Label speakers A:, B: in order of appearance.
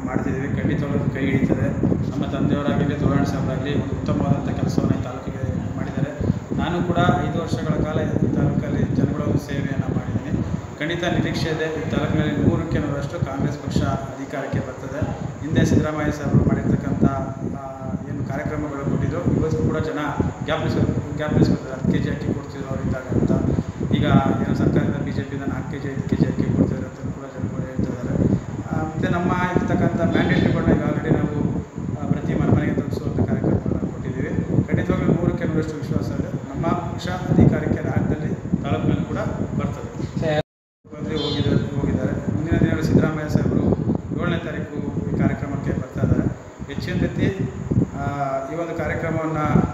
A: ಮಾಡ್ತಿದ್ದೀವಿ ಖಂಡಿತವಾಗ್ಲೂ ಕೈ ಹಿಡಿತದೆ ನಮ್ಮ ತಂದೆಯವರಾಗಲಿ ತೋರಣ ಸಾಹೇಬರಾಗಲಿ ಒಂದು ಉತ್ತಮವಾದಂಥ ಕೆಲಸವನ್ನು ಈ ತಾಲೂಕಿಗೆ ಮಾಡಿದ್ದಾರೆ ನಾನು ಕೂಡ ಐದು ವರ್ಷಗಳ ಕಾಲ ಈ ತಾಲೂಕಲ್ಲಿ ಜನಗಳ ಒಂದು ಸೇವೆಯನ್ನು ಮಾಡಿದ್ದೀನಿ ಖಂಡಿತ ನಿರೀಕ್ಷೆ ಇದೆ ಈ ತಾಲೂಕಿನಲ್ಲಿ ನೂರಕ್ಕೆ ನೂರಷ್ಟು ಕಾಂಗ್ರೆಸ್ ಪಕ್ಷ ಅಧಿಕಾರಕ್ಕೆ ಬರ್ತದೆ ಹಿಂದೆ ಸಿದ್ದರಾಮಯ್ಯ ಸಾಹೇಬರು ಮಾಡಿರ್ತಕ್ಕಂಥ ಆ, ಏನು ಕಾರ್ಯಕ್ರಮಗಳು ಕೊಟ್ಟಿದ್ರು ಇವತ್ತು ಕೂಡ ಜನ ಜ್ಞಾಪಿಸ ಜ್ಞಾಪಿಸ್ಕೊತಾರೆ ಹತ್ತು ಕೆ ಜಿ ಅಕ್ಕಿ ಕೊಡ್ತಿದ್ರು ಅವರಿದ್ದಾಗ ಅಂತ ಈಗ ಏನು ಸರ್ಕಾರದಿಂದ ಬಿ ಜೆ ಪಿಯಿಂದ ನಾಲ್ಕು ಕೆ ಜಿ ಐದು ಕೆ ಜಿ ಅಕ್ಕಿ ಕೊಡ್ತಿದ್ದಾರೆ ಅಂತ ಕೂಡ ಜನಗಳು ಹೇಳ್ತಾ ಇದ್ದಾರೆ ಆ, ಮತ್ತು ನಮ್ಮ ಇರ್ತಕ್ಕಂಥ ಮ್ಯಾಂಡೇಟ್ರಿಗಳನ್ನ ಈಗ ಆಲ್ರೆಡಿ ನಾವು ಆ, ಪ್ರತಿ ಮನೆ ಮನೆಗೆ ತಲುಪಿಸುವಂಥ ಕಾರ್ಯಕ್ರಮಗಳನ್ನು ಕೊಟ್ಟಿದ್ದೀವಿ ಖಂಡಿತವಾಗ್ಲೂ ನೂರಕ್ಕೆ ನೂರಷ್ಟು ವಿಶ್ವಾಸ ಇದೆ ನಮ್ಮ ಪಕ್ಷ ಅಧಿಕಾರಕ್ಕೆ ರಾಜ್ಯದಲ್ಲಿ ತಾಲೂಕಿನಲ್ಲಿ ಕೂಡ ಬರ್ತದೆ ಮುಖ್ಯಮಂತ್ರಿ ಹೋಗಿದ್ದಾರೆ ಹೋಗಿದ್ದಾರೆ ಮುಂದಿನ ದಿನಗಳು ಸಿದ್ದರಾಮಯ್ಯ ಸಾಹೇಬರು ಏಳನೇ ತಾರೀಕು ಈ ಕಾರ್ಯಕ್ರಮಕ್ಕೆ ಬರ್ತಾ ಇದ್ದಾರೆ ಹೆಚ್ಚಿನ ರೀತಿ ಆ, ಈ ಒಂದು ಕಾರ್ಯಕ್ರಮವನ್ನು